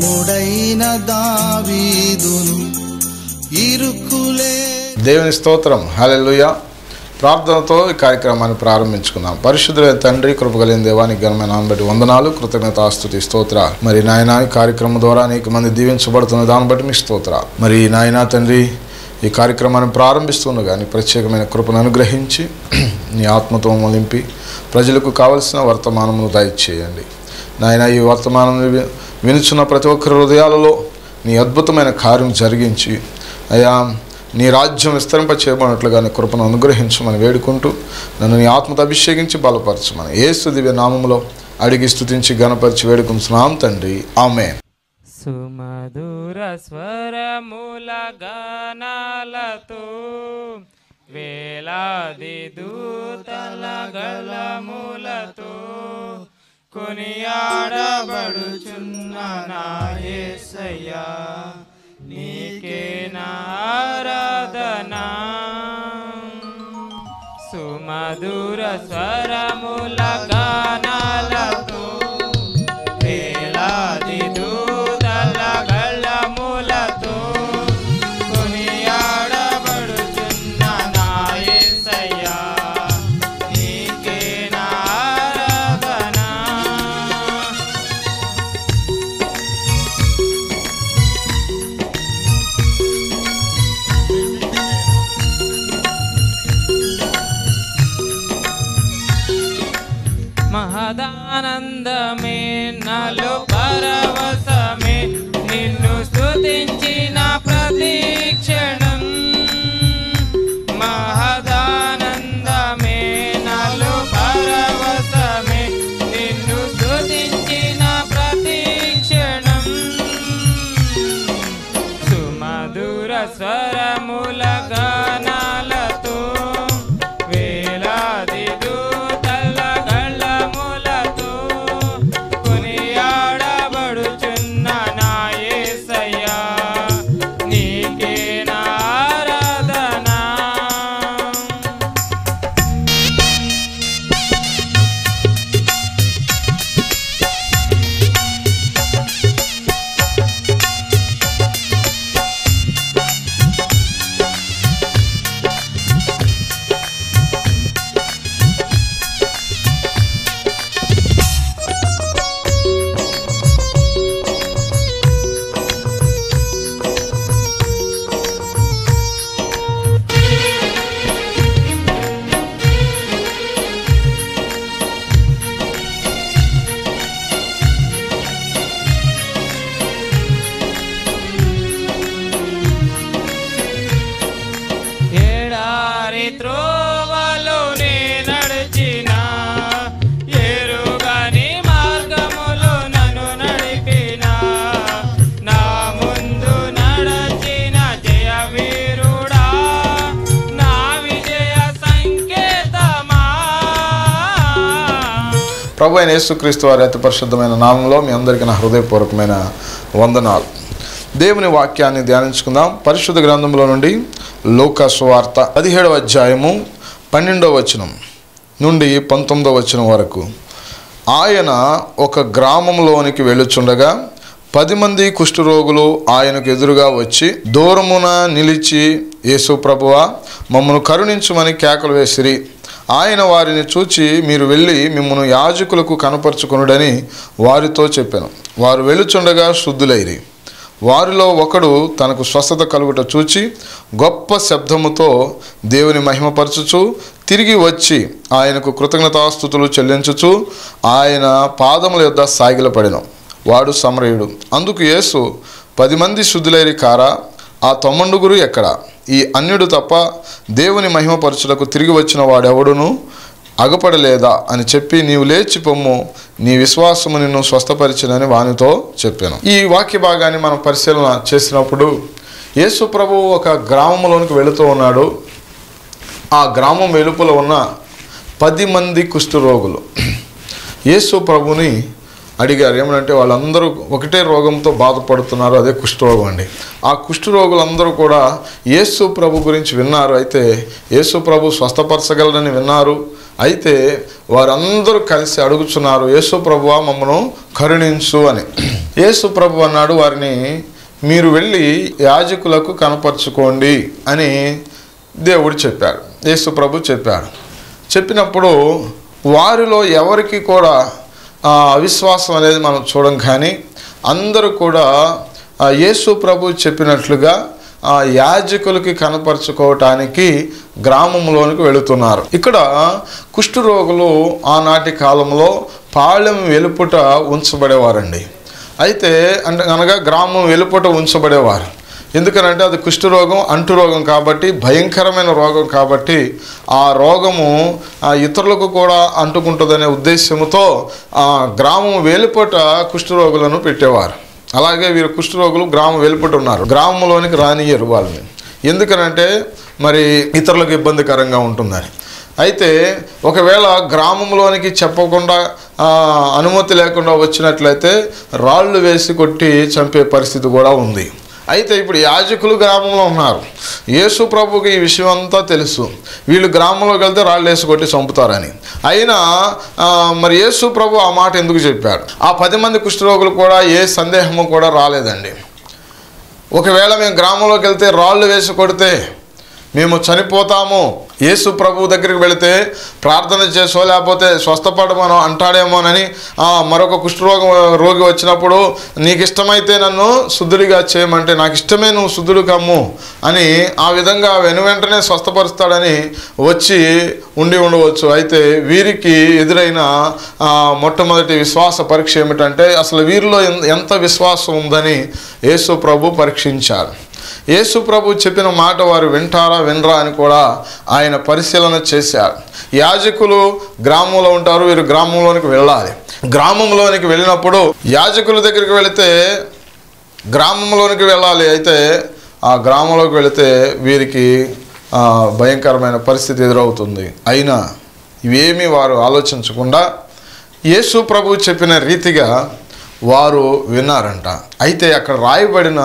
భీముడైన దావీదును ఇరుకులే దేవుని స్తోత్రం హల్లెలూయా ప్రార్థనతో ఈ కార్యక్రమాన్ని ప్రారంభించుకుందాం పరిశుద్ధులైన తండ్రి కృపగలిగిన దేవానికి ఘనమైన నామం బట్టి వందనాలు కృతజ్ఞతాస్తుతి స్తోత్ర మరి నాయన ఈ కార్యక్రమం ద్వారా అనేక మంది దీవించబడుతున్న దాన్ని బట్టి మీ స్తోత్ర మరి నాయన తండ్రి ఈ కార్యక్రమాన్ని ప్రారంభిస్తున్న కానీ ప్రత్యేకమైన కృపను అనుగ్రహించి నీ ఆత్మతో మొలింపి ప్రజలకు కావలసిన వర్తమానమును దయచేయండి నాయన ఈ వర్తమానం వి- వినుచున్న ప్రతి ఒక్కరి హృదయాలలో నీ అద్భుతమైన కార్యం జరిగించి అయా నీ రాజ్యం విస్తరింప చేయబడినట్లుగా నీ కృపను అనుగ్రహించమని వేడుకుంటూ నన్ను నీ ఆత్మతో అభిషేకించి బలపరచమని ఏసు దివ్య నామములో అడిగి స్తుతించి గణపరిచి వేడుకుంటున్నాం తండ్రి ఆమె సుమధుర స్వరముల గానాలతో వేలాది దూతల గలములతో కొనియాడబడుచున్న నా యేసయ్యా నీకే నారాధనా సుమధుర స్వరముల గానాలతో వేలాది దూతల గళములతో కొనియాడబడుచున్న నా యేసయ్యా నీకే నారాధనా మహదానందమే నలు పరవశమే నిన్ను స్తుతించిన ప్రతీక్షణం మహదానందమే నలు పరవశమే నిన్ను స్తుతించిన ప్రతీక్షణం సుమధుర స్వరముల గానాలతో వేలాది దూతల గళములతో కొనియాడబడుచున్న నా యేసయ్యా నీకే నారాధనా ఏడారి త్రోవలో నే నడిచిన ఎరుగని మార్గములో నన్ను నడిపిన నా ముందు నడచిన జయ వీరుడా నా విజయ సంకేతమా ప్రభు అయిన యేసుక్రీస్తు వారి అతి పరిశుద్ధమైన నామంలో మీ అందరికీ నా హృదయపూర్వకమైన వందనాలు దేవుని వాక్యాన్ని ధ్యానించుకుందాం పరిశుద్ధ గ్రంథంలో నుండి లోక సువార్త పదిహేడవ అధ్యాయము పన్నెండవ వచనం నుండి పంతొమ్మిదవ వచనం వరకు ఆయన ఒక గ్రామంలోనికి వెళ్ళుచుండగా పది మంది కుష్ఠరోగులు ఆయనకు ఎదురుగా వచ్చి దూరమున నిలిచి యేసు ప్రభువా మమ్మను కరుణించుమని కేకలు వేసిరి ఆయన వారిని చూచి మీరు వెళ్ళి మిమ్మల్ని యాజకులకు కనపరుచుకొనుడని వారితో చెప్పాను వారు వెళ్ళుచుండగా శుద్ధులైరి వారిలో ఒకడు తనకు స్వస్థత కలుగుట చూచి గొప్ప శబ్దముతో దేవుని మహిమపరచుచు తిరిగి వచ్చి ఆయనకు కృతజ్ఞతాస్థుతులు చెల్లించుచు ఆయన పాదముల యొద్ద సాగిలపడెను వాడు సమరయుడు అందుకు యేసు పది మంది శుద్ధులైరి కారా ఆ తొమ్మండుగురు ఎక్కడ ఈ అన్యుడు తప్ప దేవుని మహిమపరచులకు తిరిగి వచ్చిన వాడెవడును అగపడలేదా అని చెప్పి నీవు లేచి పొమ్ము నీ విశ్వాసము నిన్ను స్వస్థపరిచినని వానితో చెప్పాను ఈ వాక్య భాగాన్ని మనం పరిశీలన చేసినప్పుడు యేసు ప్రభు ఒక గ్రామంలోనికి వెళుతూ ఉన్నాడు ఆ గ్రామం వెలుపల ఉన్న పది మంది కుష్ఠరోగులు యేసు ప్రభుని అడిగారు ఏమనంటే వాళ్ళందరూ ఒకటే రోగంతో బాధపడుతున్నారు అదే కుష్ఠరోగం అండి ఆ కుష్ఠరోగులందరూ కూడా యేసు ప్రభు గురించి విన్నారు అయితే యేసు ప్రభు స్వస్థపరచగలరని విన్నారు అయితే వారందరూ కలిసి అడుగుచున్నారు యేసు ప్రభువా మమ్మను కరుణించు అని యేసు ప్రభు అన్నాడు వారిని మీరు వెళ్ళి యాజకులకు కనపరుచుకోండి అని దేవుడు చెప్పాడు యేసు ప్రభు చెప్పాడు చెప్పినప్పుడు వారిలో ఎవరికి కూడా ఆ, అవిశ్వాసం అనేది మనం చూడం కానీ అందరూ కూడా ఆ, యేసు ప్రభు చెప్పినట్లుగా ఆ యాజకులకి కనపరుచుకోవటానికి గ్రామంలోనికి వెళుతున్నారు ఇక్కడ కుష్ఠరోగులు ఆనాటి కాలంలో పాళెం వెలుపుట ఉంచబడేవారండి అయితే అంటే అనగా గ్రామం వెలుపుట ఉంచబడేవారు ఎందుకనంటే అది కుష్ఠరోగం అంటు రోగం కాబట్టి భయంకరమైన రోగం కాబట్టి ఆ రోగము ఆ ఇతరులకు కూడా అంటుకుంటుందనే ఉద్దేశంతో ఆ గ్రామం వెలుపట కుష్ఠరోగులను పెట్టేవారు అలాగే వీరు కుష్ఠరోగులు గ్రామం వెలుపట ఉన్నారు గ్రామంలోనికి రానియరు వాళ్ళని ఎందుకనంటే మరి ఇతరులకు ఇబ్బందికరంగా ఉంటుందని అయితే ఒకవేళ గ్రామంలోనికి చెప్పకుండా ఆ, అనుమతి లేకుండా వచ్చినట్లయితే రాళ్ళు వేసి కొట్టి చంపే పరిస్థితి కూడా ఉంది అయితే ఇప్పుడు యాజకులు గ్రామంలో ఉన్నారు యేసు ప్రభుకి ఈ విషయం అంతా తెలుసు వీళ్ళు గ్రామంలోకి వెళ్తే రాళ్ళు వేసి కొట్టి చంపుతారని అయినా ఆ, మరి యేసు ప్రభు ఆ మాట ఎందుకు చెప్పాడు ఆ పది మంది కుష్ఠరోగులు కూడా ఏ సందేహము కూడా రాలేదండి ఒకవేళ మేము గ్రామంలోకి వెళ్తే రాళ్ళు వేసి కొడితే మేము చనిపోతాము యేసు ప్రభు దగ్గరికి వెళితే ప్రార్థన చేసో లేకపోతే స్వస్థపడమనో అంటాడేమోనని ఆ, మరొక కుష్ఠరోగం రోగి వచ్చినప్పుడు నీకు ఇష్టమైతే నన్ను శుద్ధుడిగా చేయమంటే నాకు ఇష్టమే నువ్వు శుద్ధుడు కమ్ము అని ఆ విధంగా వెను వెంటనే స్వస్థపరుస్తాడని వచ్చి ఉండి ఉండవచ్చు అయితే వీరికి ఎదురైన ఆ, మొట్టమొదటి విశ్వాస పరీక్ష ఏమిటంటే అసలు వీరిలో ఎన్- ఎంత విశ్వాసం ఉందని యేసు ప్రభు పరీక్షించారు యేసు ప్రభు చెప్పిన మాట వారు వింటారా వినరా అని కూడా ఆయన పరిశీలన చేశారు యాజకులు గ్రామంలో ఉంటారు వీరు గ్రామంలోనికి వెళ్ళాలి గ్రామంలోనికి వెళ్ళినప్పుడు యాజకుల దగ్గరికి వెళితే గ్రామంలోనికి వెళ్ళాలి అయితే ఆ గ్రామంలోకి వెళితే వీరికి ఆ, భయంకరమైన పరిస్థితి ఎదురవుతుంది అయినా ఇవేమీ వారు ఆలోచించకుండా యేసు ప్రభు చెప్పిన రీతిగా వారు విన్నారంట అయితే అక్కడ రాయబడిన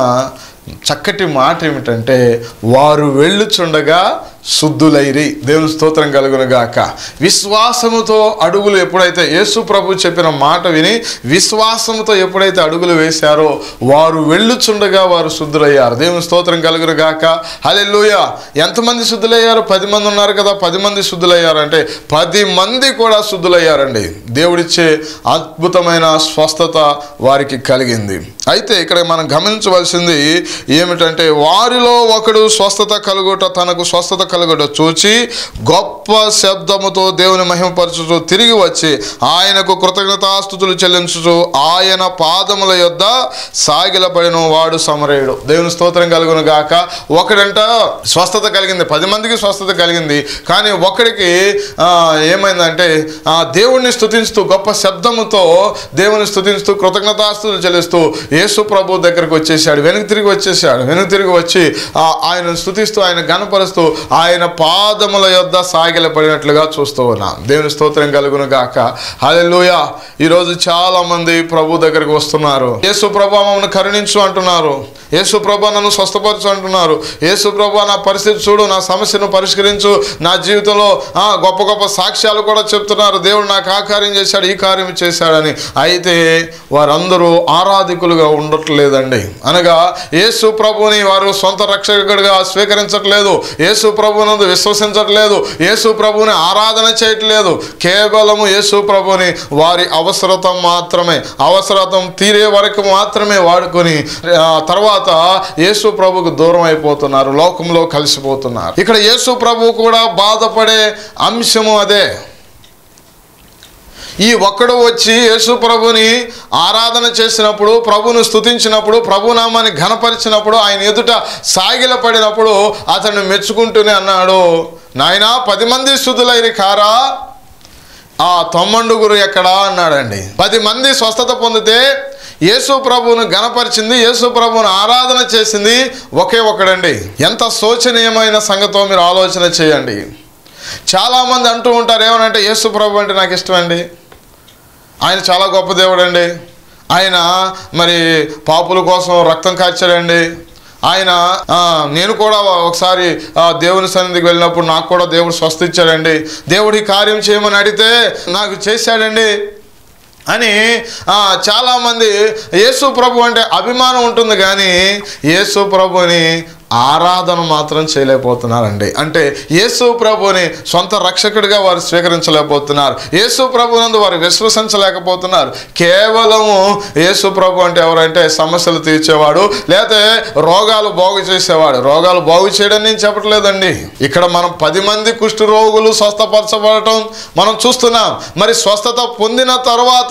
చక్కటి మాట ఏమిటంటే వారు వెళ్ళుచుండగా శుద్ధులైరి దేవుని స్తోత్రం కలుగును గాక విశ్వాసముతో అడుగులు ఎప్పుడైతే యేసు ప్రభు చెప్పిన మాట విని విశ్వాసముతో ఎప్పుడైతే అడుగులు వేశారో వారు వెళ్ళుచుండగా వారు శుద్ధులయ్యారు దేవుని స్తోత్రం కలుగును గాక హల్లెలూయ ఎంతమంది శుద్ధులయ్యారు పది మంది ఉన్నారు కదా పది మంది శుద్ధులయ్యారు అంటే పది మంది కూడా శుద్ధులయ్యారండి దేవుడిచ్చే అద్భుతమైన స్వస్థత వారికి కలిగింది అయితే ఇక్కడ మనం గమనించవలసింది ఏమిటంటే వారిలో ఒకడు స్వస్థత కలుగుట తనకు స్వస్థత కలుగుట చూచి గొప్ప శబ్దముతో దేవుని మహిమపరచుచు తిరిగి వచ్చి ఆయనకు కృతజ్ఞతాస్థుతులు చెల్లించుచు ఆయన పాదముల యొద్ద సాగిలపడిన వాడు సమరేయుడు దేవుని స్తోత్రం కలుగును గాక ఒకడంట స్వస్థత కలిగింది పది మందికి స్వస్థత కలిగింది కానీ ఒకడికి ఆ, ఏమైందంటే ఆ, దేవుణ్ణి స్తుతించుతూ గొప్ప శబ్దముతో దేవుని స్తుతించుతూ కృతజ్ఞతాస్తులు చెల్లిస్తూ యేసు ప్రభు దగ్గరకు వచ్చేసాడు వెనక్కి తిరిగి వచ్చేసాడు వెనక్కి తిరిగి వచ్చి ఆ, ఆయనను స్తుతిస్తూ ఆయన గణపరుస్తూ ఆయన పాదముల యొద్ద సాగిల పడినట్లుగా చూస్తూ ఉన్నాం దేవుని స్తోత్రం కలుగును గాక హల్లెలూయ ఈరోజు చాలా మంది ప్రభు దగ్గరకు వస్తున్నారు యేసు ప్రభు మమ్మల్ని కరుణించు అంటున్నారు యేసు ప్రభు నన్ను స్వస్థపరచు అంటున్నారు యేసు ప్రభు నా పరిస్థితి చూడు నా సమస్యను పరిష్కరించు నా జీవితంలో ఆ, గొప్ప గొప్ప సాక్ష్యాలు కూడా చెప్తున్నారు దేవుడు నాకు ఆ కార్యం చేశాడు ఈ కార్యం చేశాడని అయితే వారందరూ ఆరాధికులుగా ఉండట్లేదండి అనగా యేసు ప్రభుని వారు సొంత రక్షకుడిగా స్వీకరించట్లేదు యేసు ప్రభునందు విశ్వసించట్లేదు యేసు ప్రభుని ఆరాధన చేయట్లేదు కేవలము యేసు ప్రభుని వారి అవసరత మాత్రమే అవసరతం తీరే వరకు మాత్రమే వాడుకొని ఆ తర్వాత యేసు ప్రభుకు దూరం అయిపోతున్నారు లోకంలో కలిసిపోతున్నారు ఇక్కడ యేసు ప్రభు కూడా బాధపడే అంశము అదే ఈ ఒక్కడు వచ్చి యేసు ప్రభుని ఆరాధన చేసినప్పుడు ప్రభును స్తుతించినప్పుడు ప్రభునామాన్ని ఘనపరిచినప్పుడు ఆయన ఎదుట సాగిల పడినప్పుడు అతన్ని మెచ్చుకుంటూనే అన్నాడు నాయనా పది మంది స్థుతులైన కారా ఆ తొమ్మండుగురు ఎక్కడా అన్నాడండి పది మంది స్వస్థత పొందితే యేసు ప్రభువును గణపరిచింది యేసు ప్రభువును ఆరాధన చేసింది ఒకే ఒకడండి ఎంత శోచనీయమైన సంగతో మీరు ఆలోచన చేయండి చాలామంది అంటూ ఉంటారు ఏమనంటే యేసు ప్రభు అంటే నాకు ఇష్టం అండి ఆయన చాలా గొప్ప దేవుడు అండి ఆయన మరి పాపుల కోసం రక్తం కార్చాడండి ఆయన ఆ, నేను కూడా ఒకసారి ఆ, దేవుని సన్నిధికి వెళ్ళినప్పుడు నాకు కూడా దేవుడు స్వస్థ ఇచ్చాడండి దేవుడి కార్యం చేయమని అడిగితే నాకు చేశాడండి అని ఆ, చాలామంది యేసు ప్రభు అంటే అభిమానం ఉంటుంది కానీ యేసు ప్రభుని ఆరాధన మాత్రం చేయలేకపోతున్నారండి అంటే యేసు ప్రభుని సొంత రక్షకుడిగా వారు స్వీకరించలేకపోతున్నారు యేసు ప్రభునందు వారు విశ్వసించలేకపోతున్నారు కేవలము యేసు ప్రభు అంటే ఎవరంటే సమస్యలు తీర్చేవాడు లేకపోతే రోగాలు బాగు చేసేవాడు రోగాలు బాగు చేయడం నేను చెప్పట్లేదండి ఇక్కడ మనం పది మంది కుష్ఠ రోగులు స్వస్థపరచబడటం మనం చూస్తున్నాం మరి స్వస్థత పొందిన తర్వాత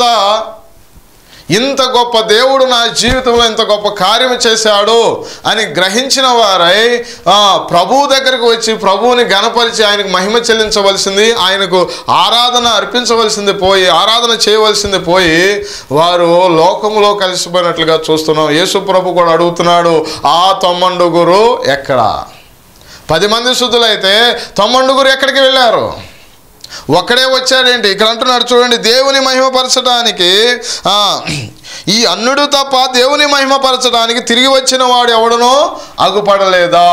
ఇంత గొప్ప దేవుడు నా జీవితంలో ఇంత గొప్ప కార్యం చేశాడు అని గ్రహించిన వారై ఆ, ప్రభువు దగ్గరకు వచ్చి ప్రభువుని గణపరిచి ఆయనకు మహిమ చెల్లించవలసింది ఆయనకు ఆరాధన అర్పించవలసింది పోయి ఆరాధన చేయవలసింది పోయి వారు లోకములో కలిసిపోయినట్లుగా చూస్తున్నాం యేసు ప్రభు కూడా అడుగుతున్నాడు ఆ తొమ్మండుగురు ఎక్కడ పది మంది శుద్ధులైతే తొమ్మండుగురు ఎక్కడికి వెళ్ళారు ఒక్కడే వచ్చాడేంటి ఇక్కడ అంటున్నాడు చూడండి దేవుని మహిమపరచడానికి ఆ, ఈ అన్నుడు తప్ప దేవుని మహిమపరచడానికి తిరిగి వచ్చిన వాడు ఎవడనో అగుపడలేదా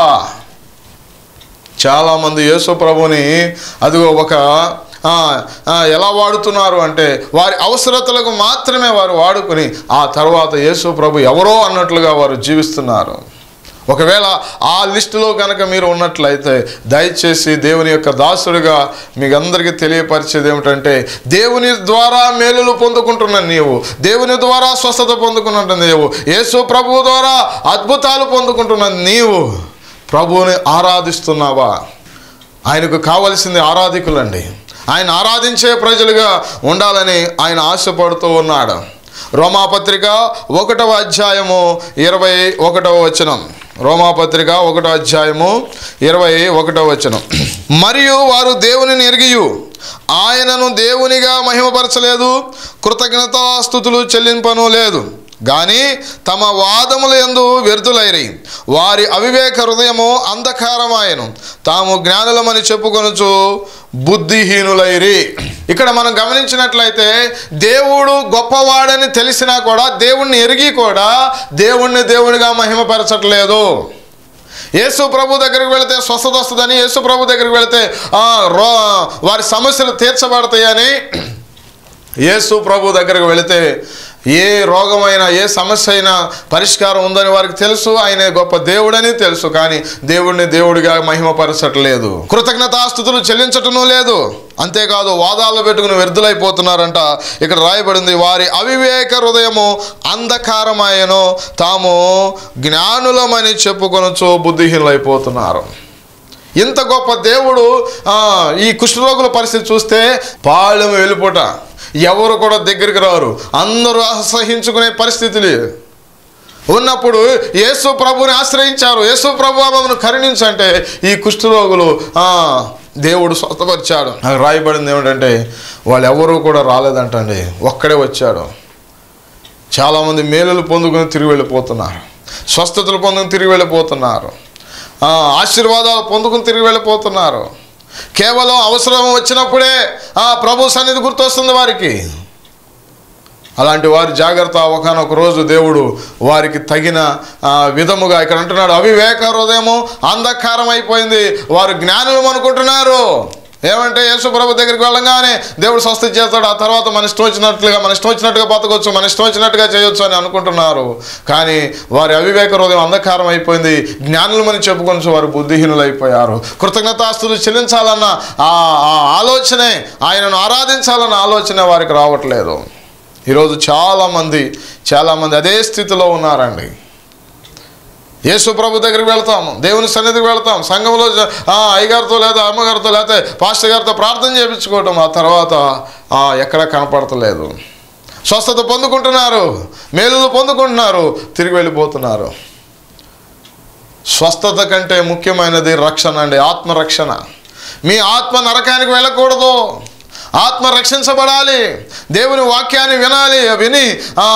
చాలామంది యేసు ప్రభుని అదిగో ఒక ఆ, ఆ, ఎలా వాడుతున్నారు అంటే వారి అవసరతలకు మాత్రమే వారు వాడుకొని ఆ తర్వాత యేసు ప్రభు ఎవరో అన్నట్లుగా వారు జీవిస్తున్నారు ఒకవేళ ఆ లిస్టులో కనుక మీరు ఉన్నట్లయితే దయచేసి దేవుని యొక్క దాసుడిగా మీకు అందరికీ తెలియపరిచేది ఏమిటంటే దేవుని ద్వారా మేలులు పొందుకుంటున్న నీవు దేవుని ద్వారా స్వస్థత పొందుకున్న నీవు యేసు ప్రభువు ద్వారా అద్భుతాలు పొందుకుంటున్న నీవు ప్రభువుని ఆరాధిస్తున్నావా ఆయనకు కావలసింది ఆరాధికులండి ఆయన ఆరాధించే ప్రజలుగా ఉండాలని ఆయన ఆశపడుతూ ఉన్నాడు రోమాపత్రిక ఒకటవ అధ్యాయము ఇరవై ఒకటవ వచనం రోమాపత్రిక ఒకటో అధ్యాయము ఇరవై ఒకటవ వచనం మరియు వారు దేవునిని ఎరిగియు ఆయనను దేవునిగా మహిమపరచలేదు కృతజ్ఞతాస్థుతులు చెల్లింపను లేదు గాని తమ వాదముల యందు వ్యర్థులైరి వారి అవివేక హృదయము అంధకారమాయను తాము జ్ఞానులమని చెప్పుకొనుచు బుద్ధిహీనులైరి ఇక్కడ మనం గమనించినట్లయితే దేవుడు గొప్పవాడని తెలిసినా కూడా దేవుణ్ణి ఎరిగి కూడా దేవుణ్ణి దేవునిగా మహిమపరచట్లేదు యేసు ప్రభు దగ్గరికి వెళితే స్వస్థత వస్తుందని యేసు ప్రభు దగ్గరికి వెళితే ఆ, రో వారి సమస్యలు తీర్చబడతాయని యేసు ప్రభు దగ్గరకు వెళితే ఏ రోగమైనా ఏ సమస్య అయినా పరిష్కారం ఉందని వారికి తెలుసు ఆయన గొప్ప దేవుడని తెలుసు కానీ దేవుడిని దేవుడిగా మహిమపరచట్లేదు కృతజ్ఞతాస్థుతులు చెల్లించటం లేదు అంతేకాదు వాదాలు పెట్టుకుని వ్యర్థులైపోతున్నారంట ఇక్కడ రాయబడింది వారి అవివేక హృదయము అంధకారమాయను తాము జ్ఞానులమని చెప్పుకొనొచ్చు బుద్ధిహీనులైపోతున్నారు ఇంత గొప్ప దేవుడు ఆ, ఈ కుష్ఠరోగుల పరిస్థితి చూస్తే పాళెం వెళ్ళిపోట ఎవరు కూడా దగ్గరికి రారు అందరూ అసహించుకునే పరిస్థితులు ఉన్నప్పుడు యేసు ప్రభుని ఆశ్రయించారు యేసు ప్రభు మమ్మల్ని కరుణించంటే ఈ కుష్ఠరోగులు ఆ, దేవుడు స్వస్థపరిచాడు నాకు రాయబడింది ఏమిటంటే వాళ్ళు ఎవరు కూడా రాలేదంటండి ఒక్కడే వచ్చాడు చాలామంది మేలులు పొందుకుని తిరిగి వెళ్ళిపోతున్నారు స్వస్థతలు పొందుకుని తిరిగి వెళ్ళిపోతున్నారు ఆ, ఆశీర్వాదాలు పొందుకుని తిరిగి వెళ్ళిపోతున్నారు కేవలం అవసరం వచ్చినప్పుడే ఆ ప్రభు సన్నిధి గుర్తొస్తుంది వారికి అలాంటి వారి జాగ్రత్త ఒకనొక రోజు దేవుడు వారికి తగిన ఆ, విధముగా ఇక్కడ అంటున్నాడు అవివేక హృదయము అంధకారం అయిపోయింది వారు జ్ఞానులు అనుకుంటున్నారు ఏమంటే యేసు ప్రభు దగ్గరికి వెళ్ళగానే దేవుడు స్వస్థ చేస్తాడు ఆ తర్వాత మన ఇష్టం వచ్చినట్లుగా మన ఇష్టం వచ్చినట్టుగా బతకొచ్చు మన ఇష్టం వచ్చినట్టుగా చేయొచ్చు అని అనుకుంటున్నారు కానీ వారి అవివేక హృదయం అంధకారం అయిపోయింది జ్ఞానులమని చెప్పుకొని వారు బుద్ధిహీనులు అయిపోయారు కృతజ్ఞతాస్తులు చెల్లించాలన్న ఆ ఆ ఆలోచనే ఆయనను ఆరాధించాలన్న ఆలోచన వారికి రావట్లేదు ఈరోజు చాలామంది చాలామంది అదే స్థితిలో ఉన్నారండి యేసు ప్రభు దగ్గరికి వెళ్తాము దేవుని సన్నిధికి వెళ్తాం సంఘంలో జ- ఆ, అయ్యగారితో లేదా అమ్మగారితో లేకపోతే పాస్టర్ గారితో ప్రార్థన చేయించుకోవటం ఆ తర్వాత ఆ, ఎక్కడ కనపడతలేదు స్వస్థత పొందుకుంటున్నారు మేలులు పొందుకుంటున్నారు తిరిగి వెళ్ళిపోతున్నారు స్వస్థత కంటే ముఖ్యమైనది రక్షణ అండి ఆత్మరక్షణ మీ ఆత్మ నరకానికి వెళ్ళకూడదు ఆత్మ రక్షించబడాలి దేవుని వాక్యాన్ని వినాలి విని ఆ,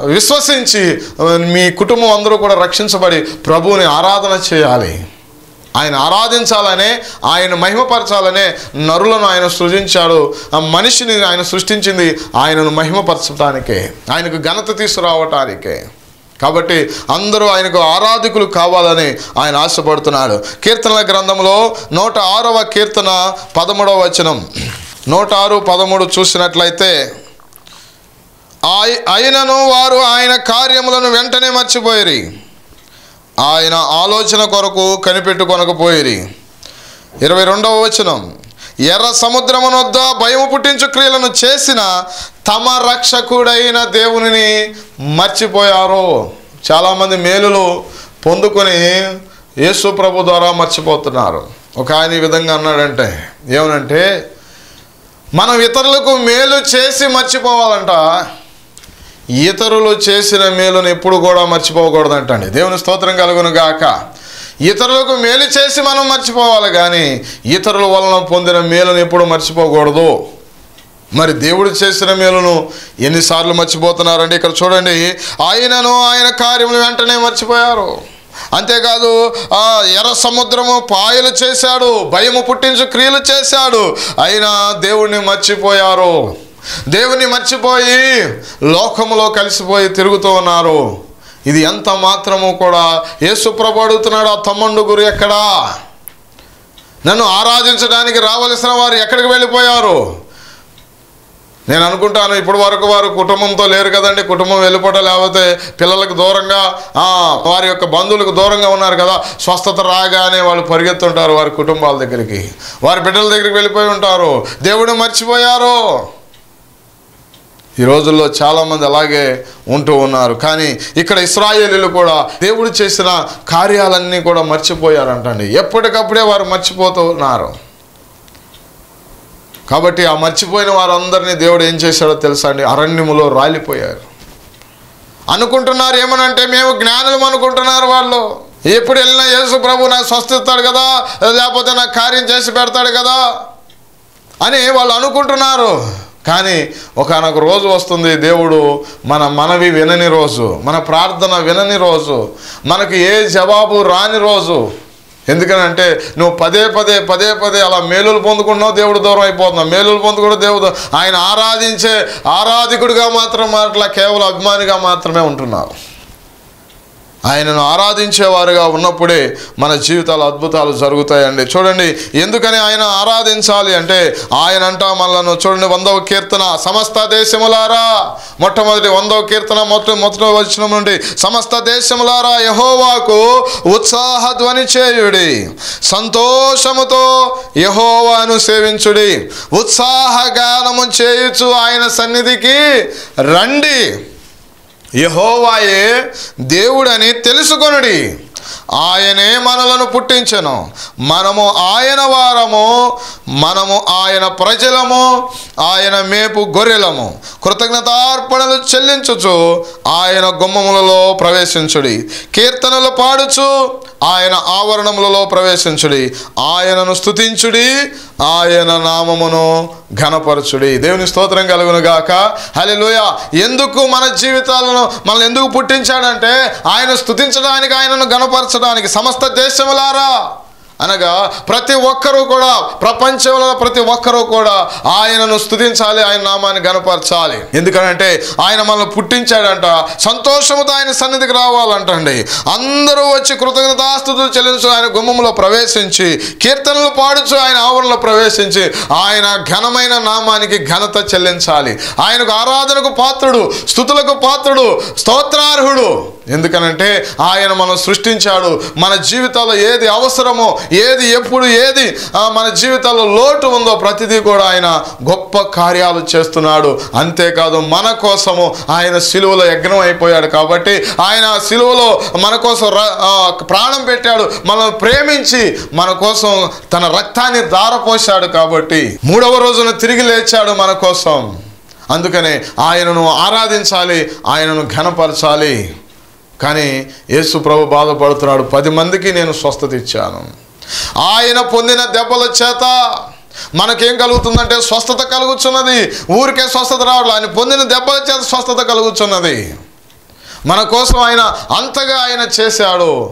విశ్వసించి ఆ, మీ కుటుంబం అందరూ కూడా రక్షించబడి ప్రభువుని ఆరాధన చేయాలి ఆయన ఆరాధించాలనే ఆయన మహిమపరచాలనే నరులను ఆయన సృజించాడు ఆ మనిషిని ఆయన సృష్టించింది ఆయనను మహిమపరచడానికే ఆయనకు ఘనత తీసుకురావటానికే కాబట్టి అందరూ ఆయనకు ఆరాధకులు కావాలని ఆయన ఆశపడుతున్నాడు కీర్తనల గ్రంథంలో నూట ఆరవ కీర్తన పదమూడవ వచనం నూట ఆరు పదమూడు చూసినట్లయితే ఆయ- అయినను వారు ఆయన కార్యములను వెంటనే మర్చిపోయిరి ఆయన ఆలోచన కొరకు కనిపెట్టుకొనకపోయిరి ఇరవై రెండవ వచనం ఎర్ర సముద్రమునొద్ద భయము పుట్టించు క్రియలను చేసిన తమ రక్షకుడైన దేవునిని మర్చిపోయారు చాలామంది మేలులు పొందుకొని యేసు ప్రభు ద్వారా మర్చిపోతున్నారు ఒక ఆయన ఈ విధంగా అన్నాడంటే ఏమనంటే మనం ఇతరులకు మేలు చేసి మర్చిపోవాలంట ఇతరులు చేసిన మేలును ఎప్పుడు కూడా మర్చిపోకూడదంటండి దేవుని స్తోత్రం కలుగును గాక ఇతరులకు మేలు చేసి మనం మర్చిపోవాలి కానీ ఇతరుల వలన పొందిన మేలును ఎప్పుడు మర్చిపోకూడదు మరి దేవుడు చేసిన మేలును ఎన్నిసార్లు మర్చిపోతున్నారండి ఇక్కడ చూడండి ఆయనను ఆయన కార్యములు వెంటనే మర్చిపోయారు అంతేకాదు ఆ ఎర్ర సముద్రము పాయలు చేశాడు భయము పుట్టించు క్రియలు చేశాడు అయినా దేవుణ్ణి మర్చిపోయారు దేవుని మర్చిపోయి లోకములో కలిసిపోయి తిరుగుతూ ఉన్నారు ఇది ఎంత మాత్రము కూడా యేసుప్రభు అడుగుతున్నాడు ఆ తమ్ముడు గురు ఎక్కడా నన్ను ఆరాధించడానికి రావలసిన వారు ఎక్కడికి వెళ్ళిపోయారు నేను అనుకుంటాను ఇప్పటి వరకు వారు కుటుంబంతో లేరు కదండి కుటుంబం వెళ్ళిపోవటం లేకపోతే పిల్లలకు దూరంగా ఆ, వారి యొక్క బంధువులకు దూరంగా ఉన్నారు కదా స్వస్థత రాగానే వాళ్ళు పరిగెత్తుంటారు వారి కుటుంబాల దగ్గరికి వారి బిడ్డల దగ్గరికి వెళ్ళిపోయి ఉంటారు దేవుడిని మర్చిపోయారు ఈ రోజుల్లో చాలామంది అలాగే ఉంటూ ఉన్నారు కానీ ఇక్కడ ఇస్రాయేలీలు కూడా దేవుడు చేసిన కార్యాలన్నీ కూడా మర్చిపోయారంటండి ఎప్పటికప్పుడే వారు మర్చిపోతూ ఉన్నారు కాబట్టి ఆ మర్చిపోయిన వారందరినీ దేవుడు ఏం చేశాడో తెలుసా అండి అరణ్యములో రాలిపోయారు అనుకుంటున్నారు ఏమనంటే మేము జ్ఞానులం అనుకుంటున్నారు వాళ్ళు ఎప్పుడు వెళ్ళినా యేసు ప్రభు నాకు స్వస్థిస్తాడు కదా లేకపోతే నాకు కార్యం చేసి పెడతాడు కదా అని వాళ్ళు అనుకుంటున్నారు కానీ ఒకనొక రోజు వస్తుంది దేవుడు మన మనవి వినని రోజు మన ప్రార్థన వినని రోజు మనకు ఏ జవాబు రాని రోజు ఎందుకనంటే నువ్వు పదే పదే పదే పదే అలా మేలులు పొందుకుంటున్నావు దేవుడు దూరం అయిపోతున్నావు మేలులు పొందుకుంటూ దేవుడు ఆయన ఆరాధించే ఆరాధికుడిగా మాత్రం అట్లా కేవలం అభిమానిగా మాత్రమే ఉంటున్నావు ఆయనను ఆరాధించేవారుగా ఉన్నప్పుడే మన జీవితాలు అద్భుతాలు జరుగుతాయండి చూడండి ఎందుకని ఆయన ఆరాధించాలి అంటే ఆయన అంట మనలను చూడండి వందవ కీర్తన సమస్త దేశములారా మొట్టమొదటి వందవ కీర్తన మొట్ట మొదటి వచనం నుండి సమస్త దేశములారా యహోవాకు ఉత్సాహ ధ్వని చేయుడి సంతోషముతో యహోవాను సేవించుడి ఉత్సాహగానము చేయుచు ఆయన సన్నిధికి రండి యహోవాయే దేవుడని తెలుసుకొనుడి ఆయనే మనలను పుట్టించెను మనము ఆయన వారము మనము ఆయన ప్రజలము ఆయన మేపు గొర్రెలము కృతజ్ఞతార్పణలు చెల్లించుచు ఆయన గుమ్మములలో ప్రవేశించుడి కీర్తనలు పాడుచు ఆయన ఆవరణములలో ప్రవేశించుడి ఆయనను స్తుతించుడి ఆయన నామమును ఘనపరచుడి దేవుని స్తోత్రం కలుగును గాక హల్లెలూయా ఎందుకు మన జీవితాలను మనల్ని ఎందుకు పుట్టించాడంటే ఆయన స్తుతించడానికి ఆయనను గణపరచడానికి సమస్త దేశములారా అనగా ప్రతి ఒక్కరూ కూడా ప్రపంచంలో ప్రతి ఒక్కరూ కూడా ఆయనను స్తుతించాలి ఆయన నామాన్ని గనపరచాలి ఎందుకంటే ఆయన మనల్ని పుట్టించాడంట సంతోషముతో ఆయన సన్నిధికి రావాలంటండి అందరూ వచ్చి కృతజ్ఞతాస్తుతులు చెల్లించు ఆయన గుమ్మంలో ప్రవేశించి కీర్తనలు పాడుచు ఆయన ఆవరణలో ప్రవేశించి ఆయన ఘనమైన నామానికి ఘనత చెల్లించాలి ఆయనకు ఆరాధనకు పాత్రుడు స్థుతులకు పాత్రుడు స్తోత్రార్హుడు ఎందుకనంటే ఆయన మనం సృష్టించాడు మన జీవితాల్లో ఏది అవసరమో ఏది ఎప్పుడు ఏది ఆ, మన జీవితాల్లో లోటు ఉందో ప్రతిదీ కూడా ఆయన గొప్ప కార్యాలు చేస్తున్నాడు అంతేకాదు మన కోసము ఆయన సిలువలో యజ్ఞం అయిపోయాడు కాబట్టి ఆయన సిలువలో మన కోసం ర- ఆ, ప్రాణం పెట్టాడు మనం ప్రేమించి మన కోసం తన రక్తాన్ని దారపోశాడు కాబట్టి మూడవ రోజున తిరిగి లేచాడు మన కోసం అందుకనే ఆయనను ఆరాధించాలి ఆయనను ఘనపరచాలి కానీ యేసు ప్రభు బాధపడుతున్నాడు పది మందికి నేను స్వస్థత ఇచ్చాను ఆయన పొందిన దెబ్బల చేత మనకేం కలుగుతుందంటే స్వస్థత కలుగుతున్నది ఊరికే స్వస్థత రావట్లేదు ఆయన పొందిన దెబ్బల చేత స్వస్థత కలుగుతున్నది మన కోసం ఆయన అంతగా ఆయన చేశాడు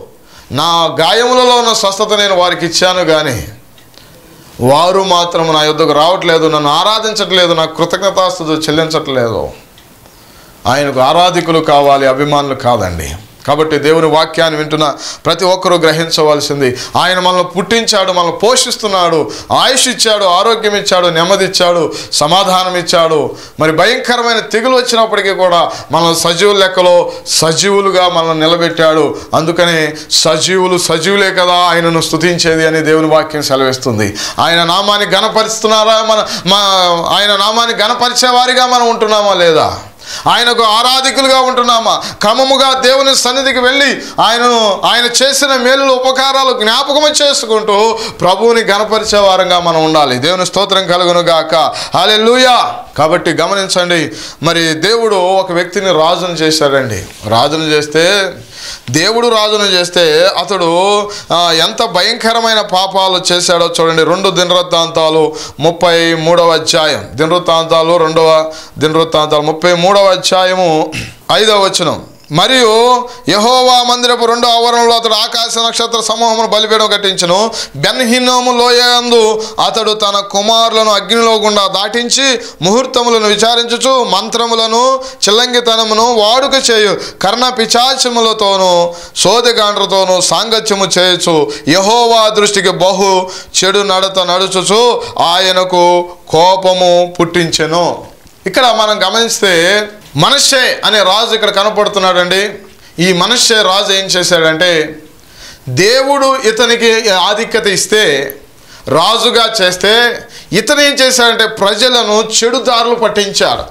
నా గాయములలో ఉన్న స్వస్థత నేను వారికి ఇచ్చాను కానీ వారు మాత్రం నా యుద్ధకు రావట్లేదు నన్ను ఆరాధించట్లేదు నాకు కృతజ్ఞతాస్తుతులు చెల్లించట్లేదు ఆయనకు ఆరాధికులు కావాలి అభిమానులు కాదండి కాబట్టి దేవుని వాక్యాన్ని వింటున్న ప్రతి ఒక్కరూ గ్రహించవలసింది ఆయన మనల్ని పుట్టించాడు మనల్ని పోషిస్తున్నాడు ఆయుష్ ఇచ్చాడు ఆరోగ్యం ఇచ్చాడు నెమ్మది ఇచ్చాడు సమాధానం ఇచ్చాడు మరి భయంకరమైన తెగులు వచ్చినప్పటికీ కూడా మనల్ని సజీవుల లెక్కలో సజీవులుగా మనల్ని నిలబెట్టాడు అందుకని సజీవులు సజీవులే కదా ఆయనను స్తుతించేది అని దేవుని వాక్యం సెలవిస్తుంది ఆయన నామాన్ని గణపరుస్తున్నారా మన మా ఆయన నామాన్ని గణపరిచే వారిగా మనం ఉంటున్నామా లేదా ఆయనకు ఆరాధికులుగా ఉంటున్నామా క్రమముగా దేవుని సన్నిధికి వెళ్ళి ఆయనను ఆయన చేసిన మేలులు ఉపకారాలు జ్ఞాపకము చేసుకుంటూ ప్రభువుని గణపరిచే వారంగా మనం ఉండాలి దేవుని స్తోత్రం కలుగును గాక హల్లెలూయా కాబట్టి గమనించండి మరి దేవుడు ఒక వ్యక్తిని రాజును చేశాడండి రాజును చేస్తే దేవుడు రాజును చేస్తే అతడు ఆ, ఎంత భయంకరమైన పాపాలు చేశాడో చూడండి రెండు దినవృత్తాంతాలు ముప్పై మూడవ అధ్యాయం దినవృత్తాంతాలు రెండవ దినవృత్తాంతాలు ముప్పై మూడవ అధ్యాయము ఐదవ వచనం మరియు యహోవా మందిరపు రెండో ఆవరణలో అతడు ఆకాశ నక్షత్ర సమూహమును బలిపీఠం కట్టించును బెన్హిన్నోము లోయందు అతడు తన కుమారులను అగ్నిలో గుండా దాటించి ముహూర్తములను విచారించుచు మంత్రములను చిల్లంగితనమును వాడుక చేయు కర్ణ పిచాచములతోనూ సోదగాండ్రతోనూ సాంగత్యము చేయొచ్చు యహోవా దృష్టికి బహు చెడు నడత నడుచుచు ఆయనకు కోపము పుట్టించెను ఇక్కడ మనం గమనిస్తే మనషే అనే రాజు ఇక్కడ కనపడుతున్నాడండి ఈ మనషే రాజు ఏం చేశాడంటే దేవుడు ఇతనికి ఆధిక్యత ఇస్తే రాజుగా చేస్తే ఇతను ఏం చేశాడంటే ప్రజలను చెడుదారులు పట్టించాడు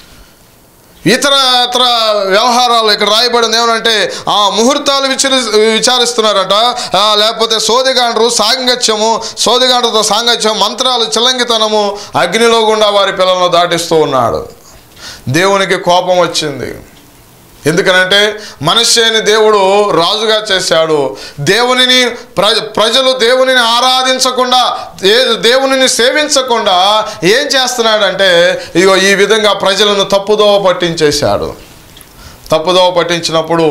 ఇతర ఇతర వ్యవహారాలు ఇక్కడ రాయబడింది ఏమనంటే ఆ ముహూర్తాలు విచారి విచారిస్తున్నారట ఆ, లేకపోతే సోదిగాండ్రు సాంగత్యము సోదిగాండ్రుతో సాంగత్యం మంత్రాలు చిల్లంగితనము అగ్నిలో గుండా వారి పిల్లలను దాటిస్తూ ఉన్నాడు దేవునికి కోపం వచ్చింది ఎందుకనంటే మనుష్యని దేవుడు రాజుగా చేశాడు దేవునిని ప్రజ ప్రజలు దేవునిని ఆరాధించకుండా ఏ దేవునిని సేవించకుండా ఏం చేస్తున్నాడంటే ఇగో ఈ విధంగా ప్రజలను తప్పుదోవ పట్టించేశాడు తప్పుదోవ పట్టించినప్పుడు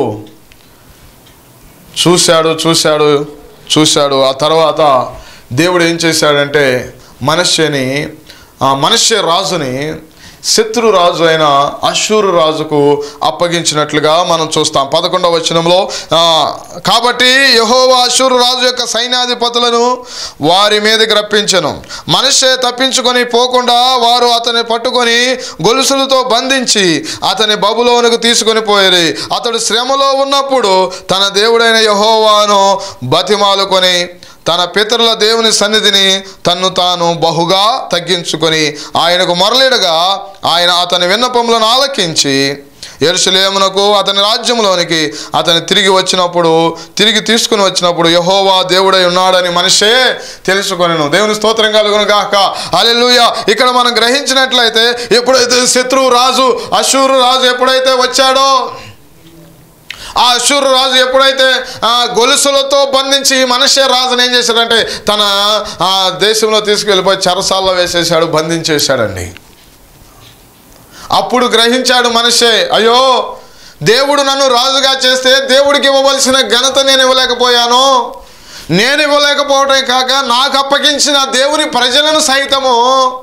చూశాడు చూశాడు చూశాడు ఆ తర్వాత దేవుడు ఏం చేశాడంటే మనుష్యని ఆ మనుష్య రాజుని శత్రు రాజు అయిన అశూరు రాజుకు అప్పగించినట్లుగా మనం చూస్తాం పదకొండవ వచనంలో ఆ, కాబట్టి యహోవా అశూరు రాజు యొక్క సైన్యాధిపతులను వారి మీదకి రప్పించను మనుష్య తప్పించుకొని పోకుండా వారు అతన్ని పట్టుకొని గొలుసులతో బంధించి అతని బబులోనికి తీసుకొని పోయేది అతడు శ్రమలో ఉన్నప్పుడు తన దేవుడైన యహోవాను బతిమాలుకొని తన పితరుల దేవుని సన్నిధిని తన్ను తాను బహుగా తగ్గించుకొని ఆయనకు మొరలిడగా ఆయన అతని విన్నపములను ఆలకించి ఎరుసలేమునకు అతని రాజ్యంలోనికి అతని తిరిగి వచ్చినప్పుడు తిరిగి తీసుకుని వచ్చినప్పుడు యహోవా దేవుడై ఉన్నాడని మనిషే తెలుసుకొనెను దేవుని స్తోత్రం కలుగును గాక హల్లెలూయా ఇక్కడ మనం గ్రహించినట్లయితే ఎప్పుడైతే శత్రువు రాజు అశూరు రాజు ఎప్పుడైతే వచ్చాడో ఆ అశూరు రాజు ఎప్పుడైతే ఆ గొలుసులతో బంధించి ఈ మనుష్య రాజుని ఏం చేశాడంటే తన ఆ దేశంలో తీసుకెళ్ళిపోయి చెరసాల్లో వేసేసాడు బంధించేశాడండి అప్పుడు గ్రహించాడు మనిషే అయ్యో దేవుడు నన్ను రాజుగా చేస్తే దేవుడికి ఇవ్వవలసిన ఘనత నేను ఇవ్వలేకపోయాను నేను ఇవ్వలేకపోవటం కాక నాకు అప్పగించిన దేవుని ప్రజలను సైతము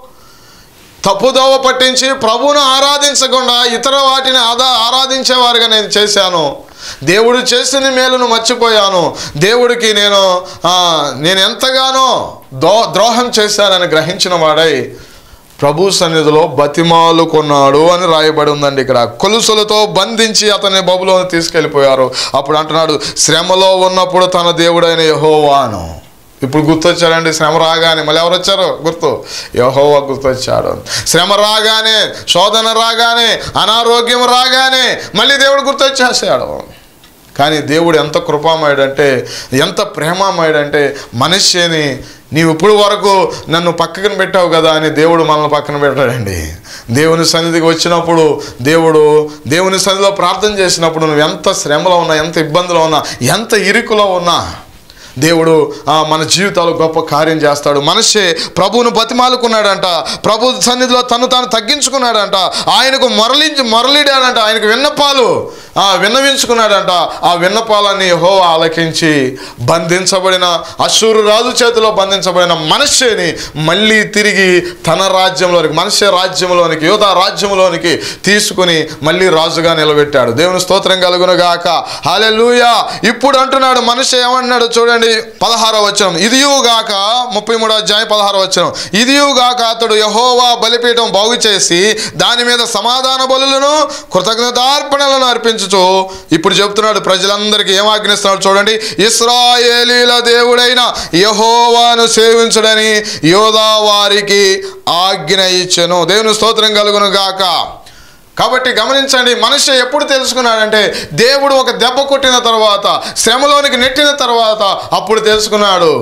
తప్పుదోవ పట్టించి ప్రభువును ఆరాధించకుండా ఇతర వాటిని ఆదా ఆరాధించేవారుగా నేను చేశాను దేవుడు చేసిన మేలును మర్చిపోయాను దేవుడికి నేను ఆ, నేను ఎంతగానో దో ద్రోహం చేశానని గ్రహించిన వాడై ప్రభు సన్నిధిలో బతిమాలు కొన్నాడు అని రాయబడి ఉందండి ఇక్కడ కొలుసులతో బంధించి అతని బబులో తీసుకెళ్ళిపోయారు అప్పుడు అంటున్నాడు శ్రమలో ఉన్నప్పుడు తన దేవుడైన యహోవాను ఇప్పుడు గుర్తొచ్చాడండి శ్రమ రాగానే మళ్ళీ ఎవరు వచ్చారు గుర్తు యహోవా గుర్తొచ్చాడు శ్రమ రాగానే శోధన రాగానే అనారోగ్యం రాగానే మళ్ళీ దేవుడు గుర్తొచ్చేసాడు కానీ దేవుడు ఎంత కృపామయుడంటే ఎంత ప్రేమామయుడంటే మనిషిని నీవు ఇప్పుడు వరకు నన్ను పక్కన పెట్టావు కదా అని దేవుడు మనల్ని పక్కన పెట్టాడండి దేవుని సన్నిధికి వచ్చినప్పుడు దేవుడు దేవుని సన్నిధిలో ప్రార్థన చేసినప్పుడు నువ్వు ఎంత శ్రమలో ఉన్నా ఎంత ఇబ్బందిలో ఉన్నా ఎంత ఇరుకులో ఉన్నా దేవుడు ఆ, మన జీవితాలు గొప్ప కార్యం చేస్తాడు మనిషి ప్రభువును బతిమాలుకున్నాడంట ప్రభు సన్నిధిలో తను తాను తగ్గించుకున్నాడంట ఆయనకు మొరలించి మొరలిడాడంట ఆయనకు విన్నపాలు ఆ విన్నవించుకున్నాడంట ఆ విన్నపాలని యహో ఆలకించి బంధించబడిన అశూరు రాజు చేతిలో బంధించబడిన మనుష్యని మళ్ళీ తిరిగి తన రాజ్యంలోనికి మనుష్య రాజ్యంలోనికి యోధా రాజ్యంలోనికి తీసుకుని మళ్ళీ రాజుగా నిలబెట్టాడు దేవుని స్తోత్రం కలుగును గాక హాలెలూయా ఇప్పుడు అంటున్నాడు మనిషి ఏమంటున్నాడు చూడండి పదహారో వచనం ఇదియుగాక ముప్పై మూడో అధ్యాయం పదహారో వచనం ఇదియుగాక అతడు యహోవా బలిపీఠం బాగు చేసి దాని మీద సమాధాన బలులను కృతజ్ఞతార్పణలను అర్పించుచు ఇప్పుడు చెప్తున్నాడు ప్రజలందరికీ ఏం ఆజ్ఞిస్తున్నాడు చూడండి ఇస్రాయేలీల దేవుడైన యహోవాను సేవించడని యోధా వారికి ఆజ్ఞ ఇచ్చెను దేవుని స్తోత్రం కలుగును గాక కాబట్టి గమనించండి మనిషి ఎప్పుడు తెలుసుకున్నాడంటే దేవుడు ఒక దెబ్బ కొట్టిన తర్వాత శ్రమలోనికి నెట్టిన తర్వాత అప్పుడు తెలుసుకున్నాడు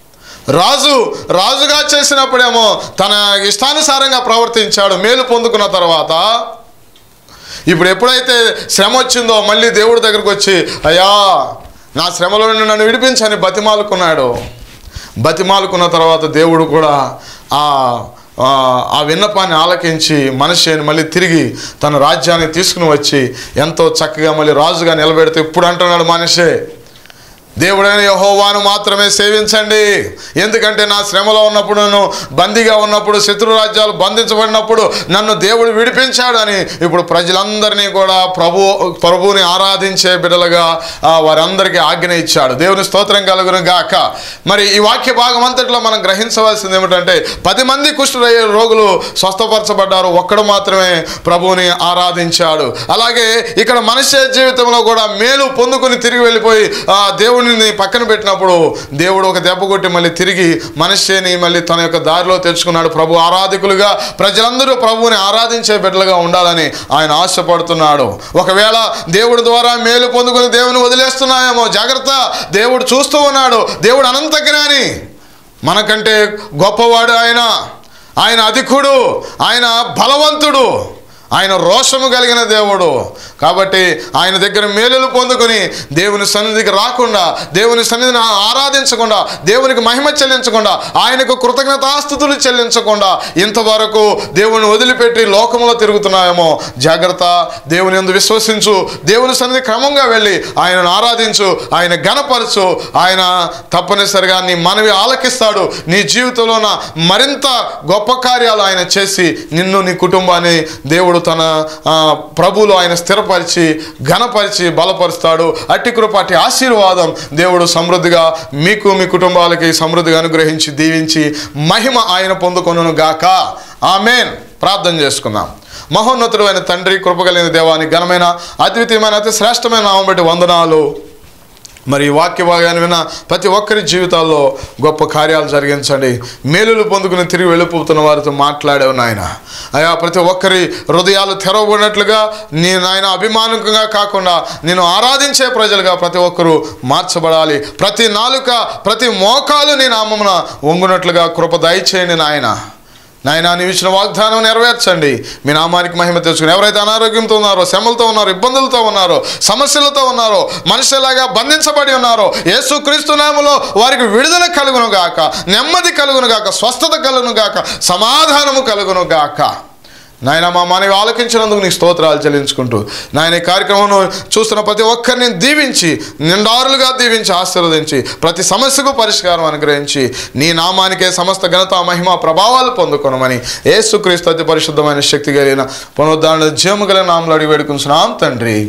రాజు రాజుగా చేసినప్పుడేమో తన ఇష్టానుసారంగా ప్రవర్తించాడు మేలు పొందుకున్న తర్వాత ఇప్పుడు ఎప్పుడైతే శ్రమ వచ్చిందో మళ్ళీ దేవుడి దగ్గరకు వచ్చి అయ్యా నా శ్రమలో నుండి నన్ను విడిపించని బతిమాలుకున్నాడు బతిమాలుకున్న తర్వాత దేవుడు కూడా ఆ ఆ ఆ విన్నపాన్ని ఆలకించి మనిషిని మళ్ళీ తిరిగి తన రాజ్యాన్ని తీసుకుని వచ్చి ఎంతో చక్కగా మళ్ళీ రాజుగా నిలబెడితే ఇప్పుడు అంటున్నాడు మనిషే దేవుడైన యహోవాను మాత్రమే సేవించండి ఎందుకంటే నా శ్రమలో ఉన్నప్పుడు నన్ను బందీగా ఉన్నప్పుడు శత్రు రాజ్యాలు బంధించబడినప్పుడు నన్ను దేవుడు విడిపించాడని ఇప్పుడు ప్రజలందరినీ కూడా ప్రభు ప్రభువుని ఆరాధించే బిడ్డలుగా ఆ, వారందరికీ ఆజ్ఞ ఇచ్చాడు దేవుని స్తోత్రం కలుగును గాక మరి ఈ వాక్య భాగం అంతట్లో మనం గ్రహించవలసింది ఏమిటంటే పది మంది కుష్ఠుడయ్యే రోగులు స్వస్థపరచబడ్డారు ఒక్కడు మాత్రమే ప్రభువుని ఆరాధించాడు అలాగే ఇక్కడ మనుష్య జీవితంలో కూడా మేలు పొందుకుని తిరిగి వెళ్ళిపోయి ఆ దేవుడిని పక్కన పెట్టినప్పుడు దేవుడు ఒక దెబ్బ కొట్టి మళ్ళీ తిరిగి మనుష్యని మళ్ళీ తన యొక్క దారిలో తెచ్చుకున్నాడు ప్రభు ఆరాధికులుగా ప్రజలందరూ ప్రభువుని ఆరాధించే బిడ్డలుగా ఉండాలని ఆయన ఆశపడుతున్నాడు ఒకవేళ దేవుడి ద్వారా మేలు పొందుకుని దేవుని వదిలేస్తున్నాయేమో జాగ్రత్త దేవుడు చూస్తూ ఉన్నాడు దేవుడు అనంత జ్ఞాని మనకంటే గొప్పవాడు ఆయన ఆయన అధికుడు ఆయన బలవంతుడు ఆయన రోషము కలిగిన దేవుడు కాబట్టి ఆయన దగ్గర మేలులు పొందుకొని దేవుని సన్నిధికి రాకుండా దేవుని సన్నిధిని ఆరాధించకుండా దేవునికి మహిమ చెల్లించకుండా ఆయనకు కృతజ్ఞతాస్థుతులు చెల్లించకుండా ఇంతవరకు దేవుని వదిలిపెట్టి లోకంలో తిరుగుతున్నాయేమో జాగ్రత్త దేవుని ఎందు విశ్వసించు దేవుని సన్నిధి క్రమంగా వెళ్ళి ఆయనను ఆరాధించు ఆయన గణపరచు ఆయన తప్పనిసరిగా నీ మనవి ఆలకిస్తాడు నీ జీవితంలోన మరింత గొప్ప కార్యాలు ఆయన చేసి నిన్ను నీ కుటుంబాన్ని దేవుడు తన ఆ, ప్రభువులో ఆయన స్థిరపరిచి ఘనపరిచి బలపరుస్తాడు అట్టి కృప అట్టి ఆశీర్వాదం దేవుడు సమృద్ధిగా మీకు మీ కుటుంబాలకి సమృద్ధిగా అనుగ్రహించి దీవించి మహిమ ఆయన పొందుకొనును గాక ఆమెన్ ప్రార్థన చేసుకుందాం మహోన్నతుడు అయిన తండ్రి కృపగలిగిన దేవానికి ఘనమైన అద్వితీయమైన అతి శ్రేష్టమైన నామం బట్టి వందనాలు మరి ఈ వాక్య భాగాన్ని విన్న ప్రతి ఒక్కరి జీవితాల్లో గొప్ప కార్యాలు జరిగించండి మేలులు పొందుకుని తిరిగి వెళ్ళిపోతున్న వారితో మాట్లాడావు నాయన అయా ప్రతి ఒక్కరి హృదయాలు తెరవబడినట్లుగా నీ నాయన అభిమానకంగా కాకుండా నేను ఆరాధించే ప్రజలుగా ప్రతి ఒక్కరూ మార్చబడాలి ప్రతి నాలుక ప్రతి మోకాలు నీ నామమున వంగునట్లుగా కృప దయచేయండి నాయన నాయన నీవు ఇచ్చిన వాగ్దానం నెరవేర్చండి మీ నామానికి మహిమ తెచ్చుకుని ఎవరైతే అనారోగ్యంతో ఉన్నారో శ్రమలతో ఉన్నారో ఇబ్బందులతో ఉన్నారో సమస్యలతో ఉన్నారో మనుషులాగా బంధించబడి ఉన్నారో యేసు క్రీస్తు నామములో వారికి విడుదల కలుగును గాక నెమ్మది కలుగును గాక స్వస్థత కలుగును గాక సమాధానము కలుగును గాక నాయన మా మనవి ఆలకించినందుకు నీ స్తోత్రాలు చెల్లించుకుంటూ నాయన ఈ కార్యక్రమం చూస్తున్న ప్రతి ఒక్కరిని దీవించి నిండారులుగా దీవించి ఆశీర్వదించి ప్రతి సమస్యకు పరిష్కారం అనుగ్రహించి నీ నామానికే సమస్త ఘనత మహిమ ప్రభావాలు పొందుకొనమని యేసుక్రీస్తు అతి పరిశుద్ధమైన శక్తి కలిగిన పునరుద్ధారణ జీవము కలిగిన నామలు అడిగి వేడుకుంటున్నాం తండ్రి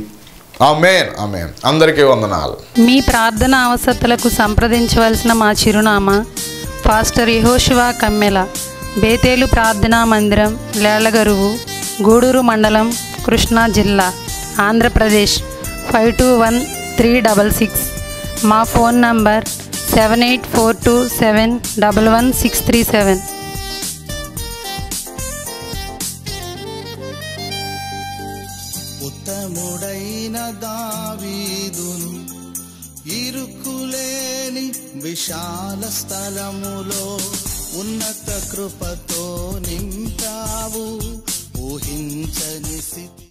ఆమెన్ ఆమెన్ అందరికీ వందనాలు మీ ప్రార్థన అవసరతలకు సంప్రదించవలసిన మా చిరునామా పాస్టర్ యహోశివా కమ్మెల బేతేలు ప్రార్థనా మందిరం లేళ్లగరువు గూడూరు మండలం కృష్ణా జిల్లా Andhra Pradesh five two one three double six మా phone number seven eight four two seven double one six three seven ఉత్తముడైన దావీదును ఇరుకులేని విశాల స్థలములో ఉన్నత కృపతో నింపావు ఊహించని స్థితి